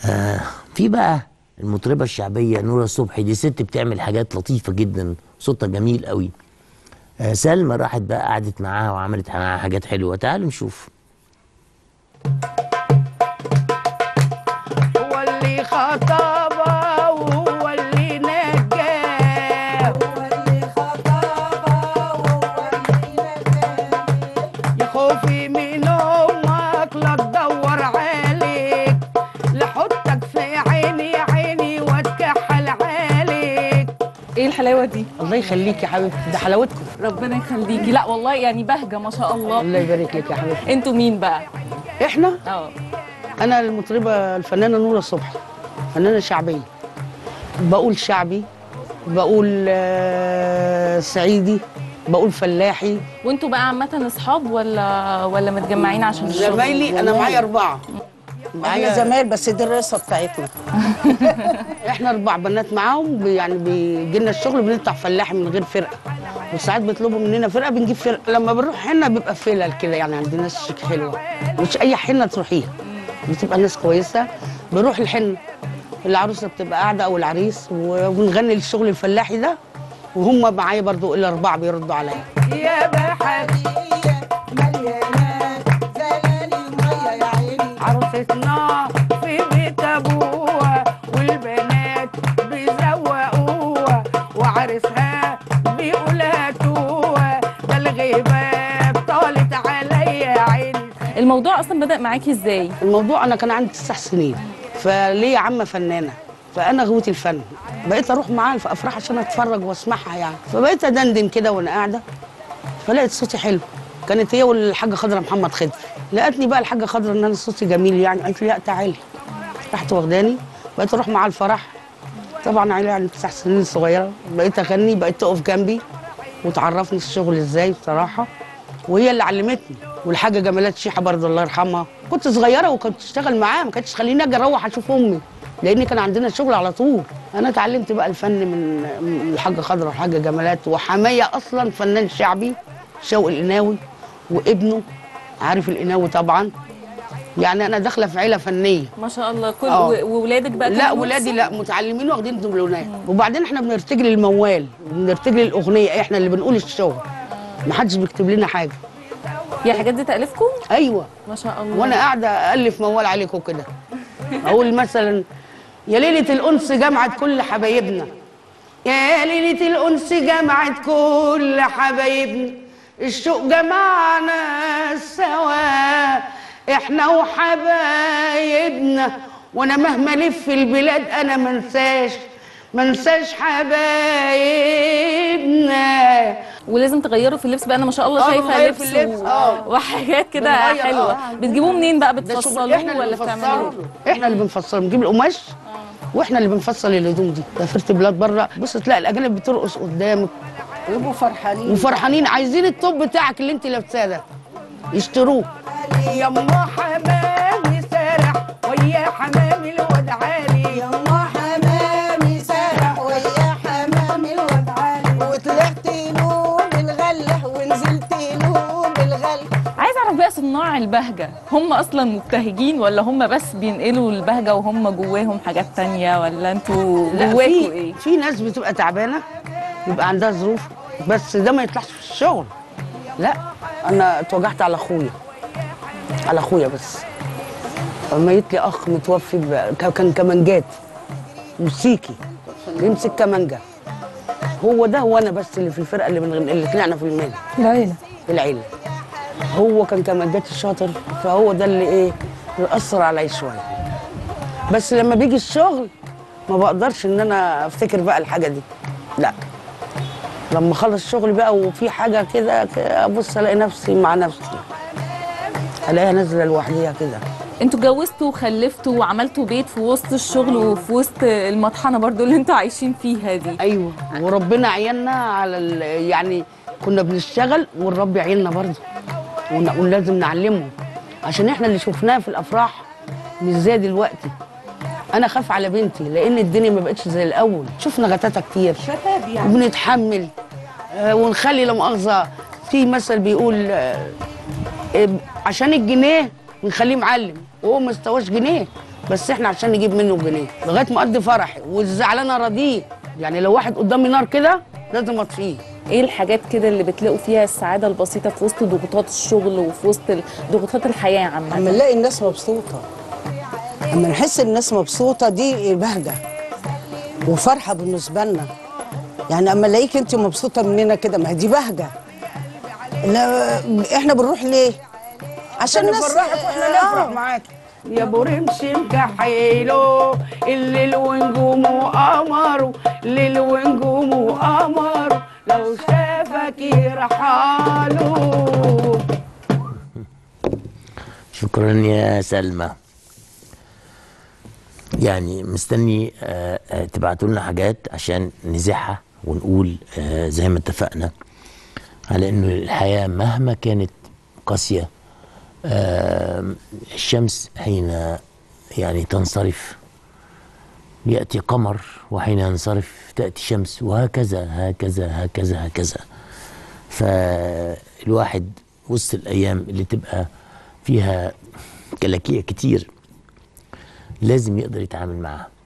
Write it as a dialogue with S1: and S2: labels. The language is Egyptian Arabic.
S1: آه في بقى المطربه الشعبيه نوره صبحي دي ست بتعمل حاجات لطيفه جدا صوتها جميل قوي آه سلمى راحت بقى قعدت معاها وعملت معاها حاجات حلوه تعالوا نشوف
S2: هو اللي خطبها وهو اللي نجاه يا خوفي من امك لا تدور عليك لحطك في عيني عيني واتكحل عليك
S3: ايه الحلاوه دي
S2: الله يخليك يا حبيبتي ده حلاوتكم
S3: ربنا يخليكي لا والله يعني بهجه ما شاء الله
S2: الله يبارك لك يا حبيبتي
S3: انتوا مين بقى
S2: احنا
S3: اه
S2: انا المطربه الفنانه نوره صبحي فنانه شعبيه بقول شعبي بقول آه، صعيدي بقول فلاحي
S3: وانتوا بقى عامه اصحاب ولا ولا متجمعين عشان الشغل
S2: زمايلي انا معايا اربعه
S4: احنا
S2: معايا
S4: زمايل بس دي الرئيسه بتاعتنا
S2: احنا اربع بنات معاهم بي- يعني بيجي لنا الشغل بنطلع فلاحي من غير فرقه وساعات بيطلبوا مننا فرقه بنجيب فرقه لما بنروح حنه بيبقى فلل كده يعني عندنا ناس شيك حلوه مش اي حنه تروحيها بتبقى ناس كويسه بنروح الحنه العروسه بتبقى قاعده او العريس وبنغني الشغل الفلاحي ده وهم معايا برضو الاربعه بيردوا عليا يا بحبي عروستنا في بيت ابوها والبنات بيزوقوها وعرسها بيقولها توها ده الغيبه طالت عليا عيني
S3: الموضوع اصلا بدا معاكي ازاي
S2: الموضوع انا كان عندي تسع سنين فليا عمه فنانه فانا غويت الفن بقيت اروح معاها في افراح عشان اتفرج واسمعها يعني فبقيت ادندن كده وانا قاعده فلقيت صوتي حلو كانت هي والحاجه خضره محمد خضر لقتني بقى الحاجه خضره ان انا صوتي جميل يعني قالت لي لا تعالي رحت واخداني بقيت اروح معاها الفرح طبعا عيلة يعني تسع سنين صغيره بقيت اغني بقيت تقف جنبي وتعرفني الشغل ازاي بصراحه وهي اللي علمتني والحاجه جمالات شيحه برضه الله يرحمها كنت صغيره وكنت اشتغل معاها ما كانتش تخليني اجي اروح اشوف امي لان كان عندنا شغل على طول انا اتعلمت بقى الفن من من الحاجه خضره والحاجه جمالات وحمايه اصلا فنان شعبي شوقي القناوي وابنه عارف القناوي طبعا يعني انا داخله في عيله فنيه
S3: ما شاء الله كل
S2: آه.
S3: و- وولادك بقى
S2: لا
S3: كانوا
S2: ولادي
S3: نفس-
S2: لا متعلمين واخدين دبلومات وبعدين احنا بنرتجل الموال بنرتجل الاغنيه احنا اللي بنقول الشغل ما حدش بيكتب لنا حاجه
S3: يا الحاجات دي تالفكم
S2: ايوه
S3: ما شاء الله
S2: وانا قاعده الف موال عليكم كده اقول مثلا يا ليله الانس جمعت كل حبايبنا يا ليله الانس جمعت كل حبايبنا الشوق جمعنا سوا احنا وحبايبنا وانا مهما الف البلاد انا منساش منساش حبايبنا
S3: ولازم تغيروا في اللبس بقى انا ما شاء الله
S2: آه،
S3: شايفه
S2: بنغير في
S3: لبس
S2: اللبس،
S3: و...
S2: آه.
S3: وحاجات كده
S2: بنغير،
S3: حلوه
S2: آه.
S3: بتجيبوه منين بقى
S2: ده شغل
S3: بتفصلوه
S2: احنا اللي
S3: ولا بتعملوا
S2: بنفصله احنا اللي بنفصله بنجيب القماش واحنا اللي بنفصل الهدوم دي سافرت بلاد بره بص تلاقي الاجانب بترقص قدامك
S4: ويبقوا فرحانين
S2: وفرحانين عايزين الطب بتاعك اللي انت لابساه ده يشتروه يا ام حمامي سارح ويا حمامي الواد عالي
S4: يما حمامي سرح ويا حمامي الواد عالي وطلعت له بالغله ونزلت له بالغله
S3: عايز اعرف بقى صناع البهجه هم اصلا مبتهجين ولا هم بس بينقلوا البهجه وهم جواهم حاجات تانية ولا انتوا
S2: لا
S3: جواكوا
S2: في
S3: ايه
S2: في ناس بتبقى تعبانه بيبقى عندها ظروف بس ده ما يطلعش في الشغل لا انا اتوجعت على اخويا على اخويا بس ميت لي اخ متوفي ب- ك- كان كمانجات موسيقي بيمسك كمانجا هو ده وانا بس اللي في الفرقه اللي بنغني اللي طلعنا في المال
S3: العيله
S2: في العيله هو كان كمانجات الشاطر فهو ده اللي ايه اللي اثر عليا شويه بس لما بيجي الشغل ما بقدرش ان انا افتكر بقى الحاجه دي لا لما اخلص شغلي بقى وفي حاجه كده كده ابص الاقي نفسي مع نفسي الاقيها نازله لوحديها كده
S3: انتوا اتجوزتوا وخلفتوا وعملتوا بيت في وسط الشغل وفي وسط المطحنه برضو اللي انتوا عايشين فيها دي
S2: ايوه وربنا عيننا على ال- يعني كنا بنشتغل ونربي عيالنا برضه ون- ولازم نعلمهم عشان احنا اللي شفناه في الافراح مش زي دلوقتي انا خاف على بنتي لان الدنيا ما بقتش زي الاول شفنا غتاتة كتير
S4: شتات يعني
S2: وبنتحمل آه، ونخلي لا مؤاخذه في مثل بيقول آه، آه، عشان الجنيه بنخليه معلم وهو ما استواش جنيه بس احنا عشان نجيب منه جنيه لغايه ما اقضي فرحي والزعلان اراضيه يعني لو واحد قدامي نار كده لازم اطفيه
S3: ايه الحاجات كده اللي بتلاقوا فيها السعاده البسيطه في وسط ضغوطات الشغل وفي وسط ال- ضغوطات الحياه
S4: اما
S3: عامه
S4: نلاقي الناس مبسوطه اما نحس الناس مبسوطه دي بهجه وفرحه بالنسبه لنا يعني اما الاقيك انت مبسوطه مننا كده ما هي دي بهجه لا احنا بنروح ليه عشان الناس
S2: نفرحك واحنا نفرح
S4: آه.
S2: معاك يا ابو رمش مكحيلو الليل ونجومه قمره الليل ونجومه قمره لو شافك يرحاله
S1: شكرا يا سلمى يعني مستني آه، آه، تبعتوا لنا حاجات عشان نزحها ونقول آه، زي ما اتفقنا على انه الحياه مهما كانت قاسيه آه، الشمس حين يعني تنصرف ياتي قمر وحين ينصرف تاتي شمس وهكذا هكذا هكذا هكذا فالواحد وسط الايام اللي تبقى فيها كلاكيع كتير لازم يقدر يتعامل معاها